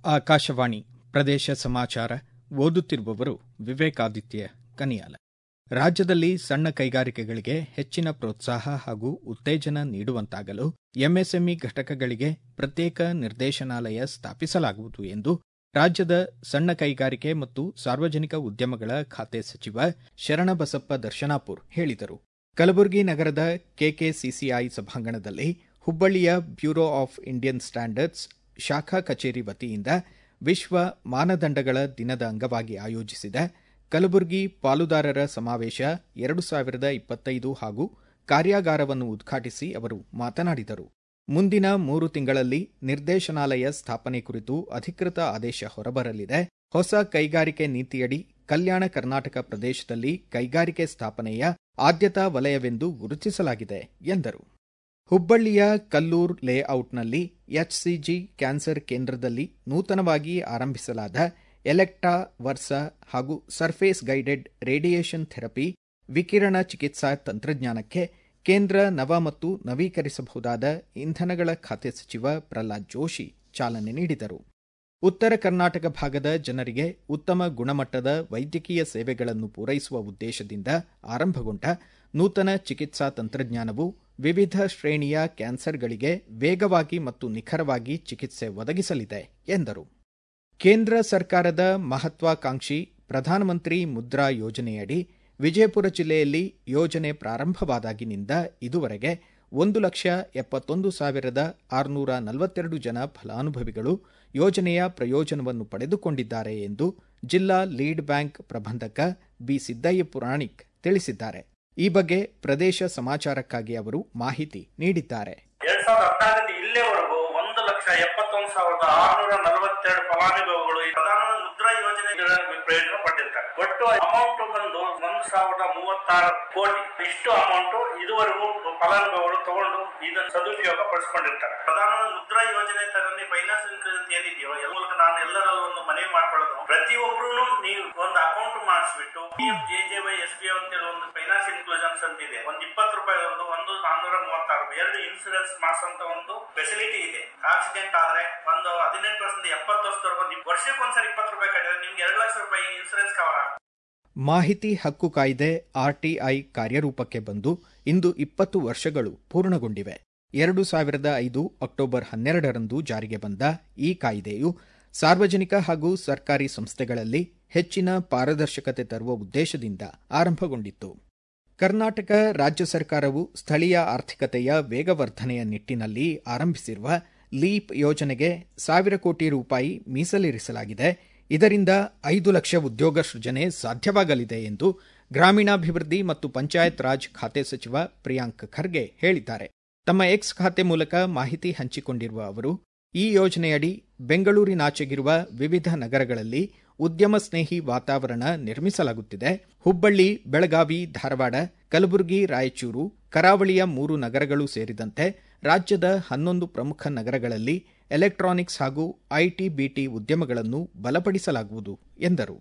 ಆಕಾಶವಾಣಿ ಪ್ರದೇಶ ಸಮಾಚಾರ ಓದುತ್ತಿರುವವರು ವಿವೇಕಾದಿತ್ಯ ಕನಿಯಾಲ ರಾಜ್ಯದಲ್ಲಿ ಸಣ್ಣ ಕೈಗಾರಿಕೆಗಳಿಗೆ ಹೆಚ್ಚಿನ ಪ್ರೋತ್ಸಾಹ ಹಾಗೂ ಉತ್ತೇಜನ ನೀಡುವಂತಾಗಲು ಎಂಎಸ್ಎಂಇ ಘಟಕಗಳಿಗೆ ಪ್ರತ್ಯೇಕ ನಿರ್ದೇಶನಾಲಯ ಸ್ಥಾಪಿಸಲಾಗುವುದು ಎಂದು ರಾಜ್ಯದ ಸಣ್ಣ ಕೈಗಾರಿಕೆ ಮತ್ತು ಸಾರ್ವಜನಿಕ ಉದ್ಯಮಗಳ ಖಾತೆ ಸಚಿವ ಶರಣಬಸಪ್ಪ ದರ್ಶನಾಪುರ್ ಹೇಳಿದರು ಕಲಬುರಗಿ ನಗರದ ಕೆಕೆಸಿಸಿಐ ಸಭಾಂಗಣದಲ್ಲಿ ಹುಬ್ಬಳ್ಳಿಯ ಬ್ಯೂರೋ ಆಫ್ ಇಂಡಿಯನ್ ಸ್ಟ್ಯಾಂಡರ್ಡ್ಸ್ ಶಾಖಾ ಕಚೇರಿ ವತಿಯಿಂದ ವಿಶ್ವ ಮಾನದಂಡಗಳ ದಿನದ ಅಂಗವಾಗಿ ಆಯೋಜಿಸಿದ ಕಲಬುರಗಿ ಪಾಲುದಾರರ ಸಮಾವೇಶ ಎರಡು ಸಾವಿರದ ಇಪ್ಪತ್ತೈದು ಹಾಗೂ ಕಾರ್ಯಾಗಾರವನ್ನು ಉದ್ಘಾಟಿಸಿ ಅವರು ಮಾತನಾಡಿದರು ಮುಂದಿನ ಮೂರು ತಿಂಗಳಲ್ಲಿ ನಿರ್ದೇಶನಾಲಯ ಸ್ಥಾಪನೆ ಕುರಿತು ಅಧಿಕೃತ ಆದೇಶ ಹೊರಬರಲಿದೆ ಹೊಸ ಕೈಗಾರಿಕೆ ನೀತಿಯಡಿ ಕಲ್ಯಾಣ ಕರ್ನಾಟಕ ಪ್ರದೇಶದಲ್ಲಿ ಕೈಗಾರಿಕೆ ಸ್ಥಾಪನೆಯ ಆದ್ಯತಾ ವಲಯವೆಂದು ಗುರುತಿಸಲಾಗಿದೆ ಎಂದರು ಹುಬ್ಬಳ್ಳಿಯ ಕಲ್ಲೂರ್ ಲೇಔಟ್ನಲ್ಲಿ ಎಚ್ಸಿಜಿ ಕ್ಯಾನ್ಸರ್ ಕೇಂದ್ರದಲ್ಲಿ ನೂತನವಾಗಿ ಆರಂಭಿಸಲಾದ ಎಲೆಕ್ಟಾ ವರ್ಸಾ ಹಾಗೂ ಸರ್ಫೇಸ್ ಗೈಡೆಡ್ ರೇಡಿಯೇಷನ್ ಥೆರಪಿ ವಿಕಿರಣ ಚಿಕಿತ್ಸಾ ತಂತ್ರಜ್ಞಾನಕ್ಕೆ ಕೇಂದ್ರ ನವ ಮತ್ತು ನವೀಕರಿಸಬಹುದಾದ ಇಂಧನಗಳ ಖಾತೆ ಸಚಿವ ಪ್ರಹ್ಲಾದ್ ಜೋಶಿ ಚಾಲನೆ ನೀಡಿದರು ಉತ್ತರ ಕರ್ನಾಟಕ ಭಾಗದ ಜನರಿಗೆ ಉತ್ತಮ ಗುಣಮಟ್ಟದ ವೈದ್ಯಕೀಯ ಸೇವೆಗಳನ್ನು ಪೂರೈಸುವ ಉದ್ದೇಶದಿಂದ ಆರಂಭಗೊಂಡ ನೂತನ ಚಿಕಿತ್ಸಾ ತಂತ್ರಜ್ಞಾನವು ವಿವಿಧ ಶ್ರೇಣಿಯ ಕ್ಯಾನ್ಸರ್ಗಳಿಗೆ ವೇಗವಾಗಿ ಮತ್ತು ನಿಖರವಾಗಿ ಚಿಕಿತ್ಸೆ ಒದಗಿಸಲಿದೆ ಎಂದರು ಕೇಂದ್ರ ಸರ್ಕಾರದ ಮಹತ್ವಾಕಾಂಕ್ಷಿ ಪ್ರಧಾನಮಂತ್ರಿ ಮುದ್ರಾ ಯೋಜನೆಯಡಿ ವಿಜಯಪುರ ಜಿಲ್ಲೆಯಲ್ಲಿ ಯೋಜನೆ ಪ್ರಾರಂಭವಾದಾಗಿನಿಂದ ಇದುವರೆಗೆ ಒಂದು ಲಕ್ಷ ಎಪ್ಪತ್ತೊಂದು ಸಾವಿರದ ಆರುನೂರ ನಲವತ್ತೆರಡು ಜನ ಫಲಾನುಭವಿಗಳು ಯೋಜನೆಯ ಪ್ರಯೋಜನವನ್ನು ಪಡೆದುಕೊಂಡಿದ್ದಾರೆ ಎಂದು ಜಿಲ್ಲಾ ಲೀಡ್ ಬ್ಯಾಂಕ್ ಪ್ರಬಂಧಕ ಬಿ ಸಿದ್ದಯ್ಯ ಪುರಾಣಿಕ್ ತಿಳಿಸಿದ್ದಾರೆ ಈ ಬಗ್ಗೆ ಪ್ರದೇಶ ಸಮಾಚಾರಕ್ಕಾಗಿ ಅವರು ಮಾಹಿತಿ ನೀಡಿದ್ದಾರೆ ಎರಡ್ ಸಾವಿರದ ಹದಿನಾರರಿಂದ ಇಲ್ಲಿವರೆಗೂ ಒಂದು ಲಕ್ಷ ಎಪ್ಪತ್ತೊಂದು ಸಾವಿರದ ಆರುನೂರ ನಲವತ್ತೆರಡು ಫಲಾನುಭವಿಗಳು ಈ ಪ್ರಧಾನ ಮುದ್ರಾ ಯೋಜನೆ ಪ್ರಯೋಜನ ಪಡೆದಿರ್ತಾರೆ ಒಟ್ಟು ಅಮೌಂಟ್ ಬಂದು ಒಂದು ಸಾವಿರದ ಮೂವತ್ತಾರು ಕೋಟಿ ಇಷ್ಟು ಅಮೌಂಟ್ ಇದುವರೆಗೂ ಫಲಾನುಭವಿಗಳು ತಗೊಂಡು ಇದನ್ನು ಸದುಪಯೋಗ ಪಡಿಸ್ಕೊಂಡಿರ್ತಾರೆ ಪ್ರಧಾನ ಮುದ್ರಾ ಯೋಜನೆ ತರನೇ ಫೈನಾನ್ಸ್ ಇನ್ಕ್ಲೂಷನ್ ಏನಿದೆಯೋ ಎಲ್ಲ ಮೂಲಕ ನಾನು ಎಲ್ಲರಲ್ಲಿ ಒಂದು ಮನವಿ ಮಾಡ್ಕೊಳ್ಳೋದು ಪ್ರತಿಯೊಬ್ಬರು ನೀವು ಒಂದು ಅಕೌಂಟ್ ಮಾಡಿಸ್ಬಿಟ್ಟು P M J J Y S B ಅಂತೇಳಿ ಒಂದು ಫೈನಾನ್ಸ್ ಇನ್ಕ್ಲೂಷನ್ಸ್ ಅಂತ ಇದೆ ಒಂದು ಇಪ್ಪತ್ತು ರೂಪಾಯಿ ಒಂದು ಒಂದು ನಾನ್ನೂರ ಮೂವತ್ತಾರು ಎರಡು ಇನ್ಸೂರೆನ್ಸ್ ಮಾಡಿಸಂತ ಒಂದು ಫೆಸಿಲಿಟಿ ಇದೆ ಆಕ್ಸಿಡೆಂಟ್ ಆದ್ರೆ ಒಂದು ಹದಿನೆಂಟು ವರ್ಷದಿಂದ ಎಪ್ಪತ್ತು ವರ್ಷದವರೆಗೂ ನೀವು ವರ್ಷಕ್ಕೊಂದ್ಸರಿ ಇಪ್ಪತ್ತು ರೂಪಾಯಿ ಕಟ್ಟಿದ್ರೆ ನಿಮ್ಗೆ ಎರಡು ಲಕ್ಷ ರೂಪಾಯಿ ಇನ್ಸೂರೆನ್ಸ್ ಕವರ್ ಆಗುತ್ತೆ ಮಾಹಿತಿ ಹಕ್ಕು ಕಾಯ್ದೆ ಆರ್ಟಿಐ ಕಾರ್ಯರೂಪಕ್ಕೆ ಬಂದು ಇಂದು ಇಪ್ಪತ್ತು ವರ್ಷಗಳು ಪೂರ್ಣಗೊಂಡಿವೆ ಎರಡು ಸಾವಿರದ ಐದು ಅಕ್ಟೋಬರ್ ಹನ್ನೆರಡರಂದು ಜಾರಿಗೆ ಬಂದ ಈ ಕಾಯ್ದೆಯು ಸಾರ್ವಜನಿಕ ಹಾಗೂ ಸರ್ಕಾರಿ ಸಂಸ್ಥೆಗಳಲ್ಲಿ ಹೆಚ್ಚಿನ ಪಾರದರ್ಶಕತೆ ತರುವ ಉದ್ದೇಶದಿಂದ ಆರಂಭಗೊಂಡಿತ್ತು ಕರ್ನಾಟಕ ರಾಜ್ಯ ಸರ್ಕಾರವು ಸ್ಥಳೀಯ ಆರ್ಥಿಕತೆಯ ವೇಗವರ್ಧನೆಯ ನಿಟ್ಟಿನಲ್ಲಿ ಆರಂಭಿಸಿರುವ ಲೀಪ್ ಯೋಜನೆಗೆ ಸಾವಿರ ಕೋಟಿ ರೂಪಾಯಿ ಮೀಸಲಿರಿಸಲಾಗಿದೆ ಇದರಿಂದ ಐದು ಲಕ್ಷ ಉದ್ಯೋಗ ಸೃಜನೆ ಸಾಧ್ಯವಾಗಲಿದೆ ಎಂದು ಗ್ರಾಮೀಣಾಭಿವೃದ್ಧಿ ಮತ್ತು ಪಂಚಾಯತ್ ರಾಜ್ ಖಾತೆ ಸಚಿವ ಪ್ರಿಯಾಂಕ್ ಖರ್ಗೆ ಹೇಳಿದ್ದಾರೆ ತಮ್ಮ ಎಕ್ಸ್ ಖಾತೆ ಮೂಲಕ ಮಾಹಿತಿ ಹಂಚಿಕೊಂಡಿರುವ ಅವರು ಈ ಯೋಜನೆಯಡಿ ಬೆಂಗಳೂರಿನಾಚೆಗಿರುವ ವಿವಿಧ ನಗರಗಳಲ್ಲಿ ಉದ್ಯಮ ಸ್ನೇಹಿ ವಾತಾವರಣ ನಿರ್ಮಿಸಲಾಗುತ್ತಿದೆ ಹುಬ್ಬಳ್ಳಿ ಬೆಳಗಾವಿ ಧಾರವಾಡ ಕಲಬುರಗಿ ರಾಯಚೂರು ಕರಾವಳಿಯ ಮೂರು ನಗರಗಳು ಸೇರಿದಂತೆ ರಾಜ್ಯದ ಹನ್ನೊಂದು ಪ್ರಮುಖ ನಗರಗಳಲ್ಲಿ ಎಲೆಕ್ಟ್ರಾನಿಕ್ಸ್ ಹಾಗೂ ಐಟಿ ಬಿಟಿ ಉದ್ಯಮಗಳನ್ನು ಬಲಪಡಿಸಲಾಗುವುದು ಎಂದರು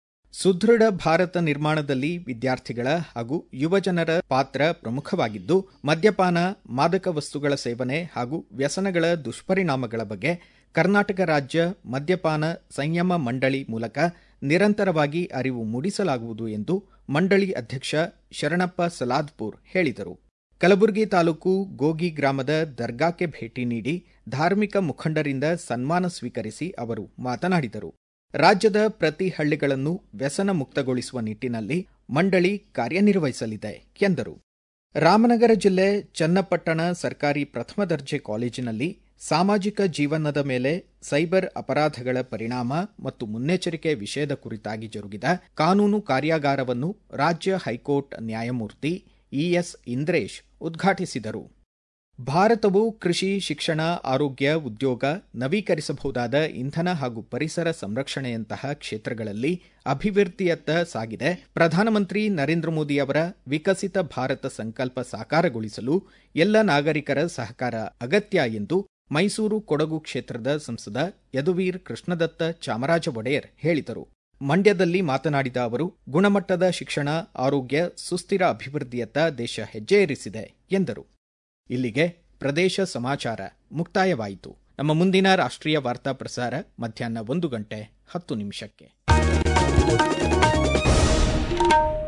ಸುದೃಢ ಭಾರತ ನಿರ್ಮಾಣದಲ್ಲಿ ವಿದ್ಯಾರ್ಥಿಗಳ ಹಾಗೂ ಯುವಜನರ ಪಾತ್ರ ಪ್ರಮುಖವಾಗಿದ್ದು ಮದ್ಯಪಾನ ಮಾದಕ ವಸ್ತುಗಳ ಸೇವನೆ ಹಾಗೂ ವ್ಯಸನಗಳ ದುಷ್ಪರಿಣಾಮಗಳ ಬಗ್ಗೆ ಕರ್ನಾಟಕ ರಾಜ್ಯ ಮದ್ಯಪಾನ ಸಂಯಮ ಮಂಡಳಿ ಮೂಲಕ ನಿರಂತರವಾಗಿ ಅರಿವು ಮೂಡಿಸಲಾಗುವುದು ಎಂದು ಮಂಡಳಿ ಅಧ್ಯಕ್ಷ ಶರಣಪ್ಪ ಸಲಾದ್ಪುರ್ ಹೇಳಿದರು ಕಲಬುರಗಿ ತಾಲೂಕು ಗೋಗಿ ಗ್ರಾಮದ ದರ್ಗಾಕ್ಕೆ ಭೇಟಿ ನೀಡಿ ಧಾರ್ಮಿಕ ಮುಖಂಡರಿಂದ ಸನ್ಮಾನ ಸ್ವೀಕರಿಸಿ ಅವರು ಮಾತನಾಡಿದರು ರಾಜ್ಯದ ಪ್ರತಿ ಹಳ್ಳಿಗಳನ್ನು ವ್ಯಸನ ಮುಕ್ತಗೊಳಿಸುವ ನಿಟ್ಟಿನಲ್ಲಿ ಮಂಡಳಿ ಕಾರ್ಯನಿರ್ವಹಿಸಲಿದೆ ಎಂದರು ರಾಮನಗರ ಜಿಲ್ಲೆ ಚನ್ನಪಟ್ಟಣ ಸರ್ಕಾರಿ ಪ್ರಥಮ ದರ್ಜೆ ಕಾಲೇಜಿನಲ್ಲಿ ಸಾಮಾಜಿಕ ಜೀವನದ ಮೇಲೆ ಸೈಬರ್ ಅಪರಾಧಗಳ ಪರಿಣಾಮ ಮತ್ತು ಮುನ್ನೆಚ್ಚರಿಕೆ ವಿಷಯದ ಕುರಿತಾಗಿ ಜರುಗಿದ ಕಾನೂನು ಕಾರ್ಯಾಗಾರವನ್ನು ರಾಜ್ಯ ಹೈಕೋರ್ಟ್ ನ್ಯಾಯಮೂರ್ತಿ ಇಎಸ್ ಇಂದ್ರೇಶ್ ಉದ್ಘಾಟಿಸಿದರು ಭಾರತವು ಕೃಷಿ ಶಿಕ್ಷಣ ಆರೋಗ್ಯ ಉದ್ಯೋಗ ನವೀಕರಿಸಬಹುದಾದ ಇಂಧನ ಹಾಗೂ ಪರಿಸರ ಸಂರಕ್ಷಣೆಯಂತಹ ಕ್ಷೇತ್ರಗಳಲ್ಲಿ ಅಭಿವೃದ್ಧಿಯತ್ತ ಸಾಗಿದೆ ಪ್ರಧಾನಮಂತ್ರಿ ನರೇಂದ್ರ ಮೋದಿ ಅವರ ವಿಕಸಿತ ಭಾರತ ಸಂಕಲ್ಪ ಸಾಕಾರಗೊಳಿಸಲು ಎಲ್ಲ ನಾಗರಿಕರ ಸಹಕಾರ ಅಗತ್ಯ ಎಂದು ಮೈಸೂರು ಕೊಡಗು ಕ್ಷೇತ್ರದ ಸಂಸದ ಯದುವೀರ್ ಕೃಷ್ಣದತ್ತ ಚಾಮರಾಜ ಒಡೆಯರ್ ಹೇಳಿದರು ಮಂಡ್ಯದಲ್ಲಿ ಮಾತನಾಡಿದ ಅವರು ಗುಣಮಟ್ಟದ ಶಿಕ್ಷಣ ಆರೋಗ್ಯ ಸುಸ್ಥಿರ ಅಭಿವೃದ್ಧಿಯತ್ತ ದೇಶ ಹೆಜ್ಜೆ ಇರಿಸಿದೆ ಎಂದರು ಇಲ್ಲಿಗೆ ಪ್ರದೇಶ ಸಮಾಚಾರ ಮುಕ್ತಾಯವಾಯಿತು ನಮ್ಮ ಮುಂದಿನ ರಾಷ್ಟ್ರೀಯ ವಾರ್ತಾ ಪ್ರಸಾರ ಮಧ್ಯಾಹ್ನ ಒಂದು ಗಂಟೆ ಹತ್ತು ನಿಮಿಷಕ್ಕೆ